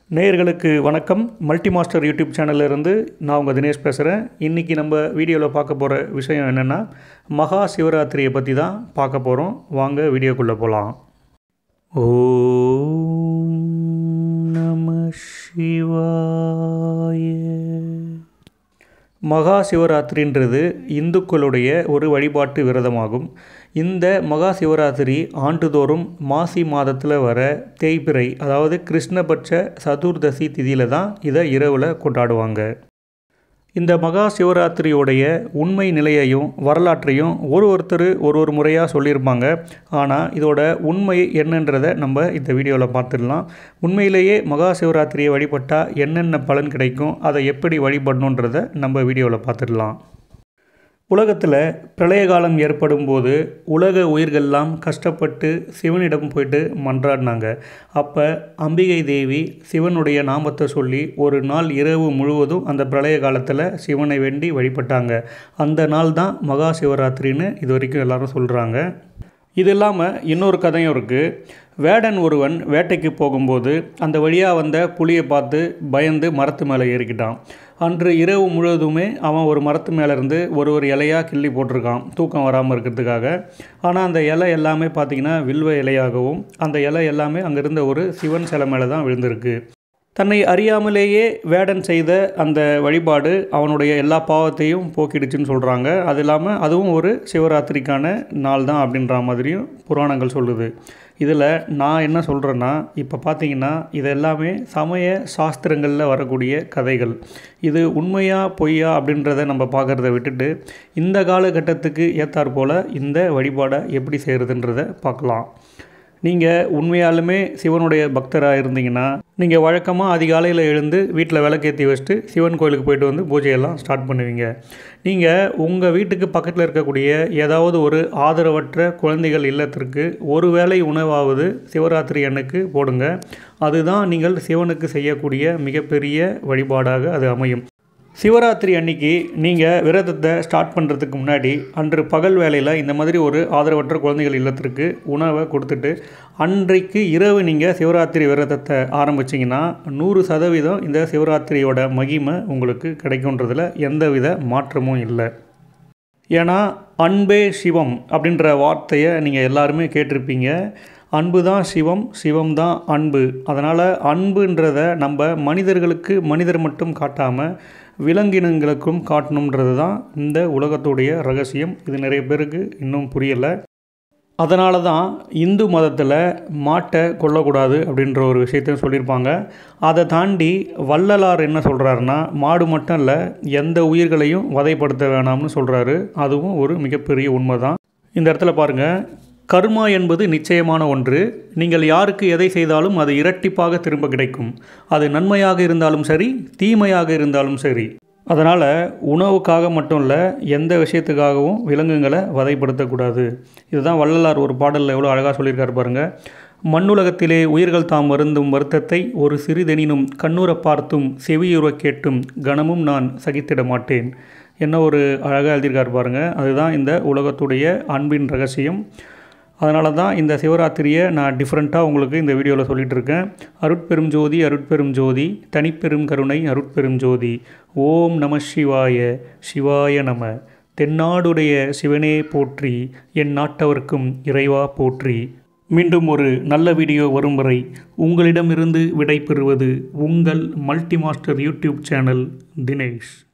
நேயர்களுக்கு வணக்கம் multi master YouTube சேனல்ல இருந்து நான் உங்கள் தினேஷ் பேசுகிறேன் இன்றைக்கி நம்ம வீடியோவில் பார்க்க போகிற விஷயம் என்னென்னா மகா சிவராத்திரியை பற்றி தான் பார்க்க போகிறோம் வாங்க வீடியோக்குள்ளே போகலாம் ஓம் நம சிவாய மகா சிவராத்திரின்றது இந்துக்களுடைய ஒரு வழிபாட்டு விரதமாகும் இந்த மகா சிவராத்திரி ஆண்டுதோறும் மாசி மாதத்தில் வர தேய்பிறை அதாவது கிருஷ்ணபட்ச சதுர்தசி திதியில் தான் இதை இரவில் கொண்டாடுவாங்க இந்த மகா சிவராத்திரியோடைய உண்மை நிலையையும் வரலாற்றையும் ஒரு ஒருத்தர் ஒரு ஒரு முறையாக சொல்லியிருப்பாங்க ஆனால் இதோட உண்மை என்னன்றதை நம்ம இந்த வீடியோவில் பார்த்துடலாம் உண்மையிலேயே மகா சிவராத்திரியை வழிபட்டால் என்னென்ன பலன் கிடைக்கும் அதை எப்படி வழிபடணுன்றதை நம்ம வீடியோவில் பார்த்துடலாம் உலகத்தில் பிரளய காலம் ஏற்படும் போது உலக உயிர்கள்லாம் கஷ்டப்பட்டு சிவனிடம் போயிட்டு மன்றாடினாங்க அப்போ அம்பிகை தேவி சிவனுடைய நாமத்தை சொல்லி ஒரு நாள் இரவு முழுவதும் அந்த பிரளய காலத்தில் சிவனை வேண்டி வழிபட்டாங்க அந்த நாள் தான் மகா சிவராத்திரின்னு இது வரைக்கும் எல்லாரும் சொல்கிறாங்க இது இல்லாமல் இன்னொரு கதையும் இருக்குது வேடன் ஒருவன் வேட்டைக்கு போகும்போது அந்த வழியாக வந்த புலியை பார்த்து பயந்து மரத்து மேலே ஏறிக்கிட்டான் அன்று இரவு முழுவதுமே அவன் ஒரு மரத்து மேலே இருந்து ஒரு ஒரு இலையாக கிள்ளி போட்டிருக்கான் தூக்கம் வராமல் இருக்கிறதுக்காக ஆனால் அந்த இலை எல்லாமே பார்த்திங்கன்னா வில்வ இலையாகவும் அந்த இலை எல்லாமே அங்கே இருந்த ஒரு சிவன் சிலை மேலே தான் விழுந்திருக்கு தன்னை அறியாமலேயே வேடன் செய்த அந்த வழிபாடு அவனுடைய எல்லா பாவத்தையும் போக்கிடுச்சுன்னு சொல்கிறாங்க அது இல்லாமல் அதுவும் ஒரு சிவராத்திரிக்கான நாள் தான் அப்படின்ற மாதிரியும் புராணங்கள் சொல்லுது இதில் நான் என்ன சொல்கிறேன்னா இப்போ பார்த்தீங்கன்னா இது எல்லாமே சமய சாஸ்திரங்களில் வரக்கூடிய கதைகள் இது உண்மையா பொய்யா அப்படின்றத நம்ம பார்க்குறத விட்டுட்டு இந்த காலகட்டத்துக்கு ஏற்றாற் போல் இந்த வழிபாடை எப்படி செய்கிறதுன்றதை பார்க்கலாம் நீங்கள் உண்மையாலுமே சிவனுடைய பக்தராக இருந்தீங்கன்னா நீங்கள் வழக்கமாக அதிகாலையில் எழுந்து வீட்டில் விளக்கேற்றி வச்சுட்டு சிவன் கோயிலுக்கு போயிட்டு வந்து பூஜையெல்லாம் ஸ்டார்ட் பண்ணுவீங்க நீங்கள் உங்கள் வீட்டுக்கு பக்கத்தில் இருக்கக்கூடிய ஏதாவது ஒரு ஆதரவற்ற குழந்தைகள் இல்லத்திற்கு ஒரு வேளை உணவாவது சிவராத்திரி அன்னைக்கு போடுங்க அதுதான் நீங்கள் சிவனுக்கு செய்யக்கூடிய மிகப்பெரிய வழிபாடாக அது அமையும் சிவராத்திரி அன்னைக்கு நீங்கள் விரதத்தை ஸ்டார்ட் பண்ணுறதுக்கு முன்னாடி அன்று பகல் வேலையில் இந்த மாதிரி ஒரு ஆதரவற்ற குழந்தைகள் இல்லத்திற்கு உணவை கொடுத்துட்டு அன்றைக்கு இரவு நீங்கள் சிவராத்திரி விரதத்தை ஆரம்பிச்சிங்கன்னா நூறு சதவீதம் இந்த சிவராத்திரியோட மகிமை உங்களுக்கு கிடைக்குன்றதில் எந்தவித மாற்றமும் இல்லை ஏன்னா அன்பே சிவம் அப்படின்ற வார்த்தையை நீங்கள் எல்லாருமே கேட்டிருப்பீங்க அன்பு தான் சிவம் சிவம் தான் அன்பு அதனால் அன்புன்றதை நம்ம மனிதர்களுக்கு மனிதர் மட்டும் காட்டாமல் விலங்கினங்களுக்கும் காட்டணுன்றது தான் இந்த உலகத்துடைய ரகசியம் இது நிறைய பேருக்கு இன்னும் புரியலை அதனால தான் இந்து மதத்தில் மாட்டை கொல்லக்கூடாது அப்படின்ற ஒரு விஷயத்தையும் சொல்லியிருப்பாங்க அதை தாண்டி வள்ளலார் என்ன சொல்கிறாருன்னா மாடு மட்டும் இல்லை எந்த உயிர்களையும் வதைப்படுத்த வேணாம்னு சொல்கிறாரு அதுவும் ஒரு மிகப்பெரிய உண்மை தான் இந்த இடத்துல பாருங்கள் கர்மா என்பது நிச்சயமான ஒன்று நீங்கள் யாருக்கு எதை செய்தாலும் அது இரட்டிப்பாக திரும்ப கிடைக்கும் அது நன்மையாக இருந்தாலும் சரி தீமையாக இருந்தாலும் சரி அதனால் உணவுக்காக மட்டும் இல்லை எந்த விஷயத்துக்காகவும் விலங்குகளை வதைப்படுத்தக்கூடாது இதுதான் வள்ளலார் ஒரு பாடலில் எவ்வளோ அழகாக சொல்லியிருக்காரு பாருங்கள் மண்ணுலகத்திலே உயிர்கள் தாம் வருந்தும் வருத்தத்தை ஒரு சிறிதெனினும் கண்ணுற பார்த்தும் செவியுற கேட்டும் கணமும் நான் சகித்திட மாட்டேன் என்ன ஒரு அழகாக எழுதியிருக்காரு பாருங்கள் அதுதான் இந்த உலகத்துடைய அன்பின் ரகசியம் அதனால தான் இந்த சிவராத்திரியை நான் டிஃப்ரெண்ட்டாக உங்களுக்கு இந்த வீடியோவில் சொல்லிகிட்டு இருக்கேன் அருட்பெரும் ஜோதி அருட்பெரும் ஜோதி தனிப்பெரும் கருணை அருட்பெரும் ஜோதி ஓம் நம சிவாய சிவாய நம தென்னாடுடைய சிவனே போற்றி என் நாட்டவர்க்கும் இறைவா போற்றி மீண்டும் ஒரு நல்ல வீடியோ வரும் வரை உங்களிடமிருந்து விடை பெறுவது உங்கள் multi master YouTube channel Dinesh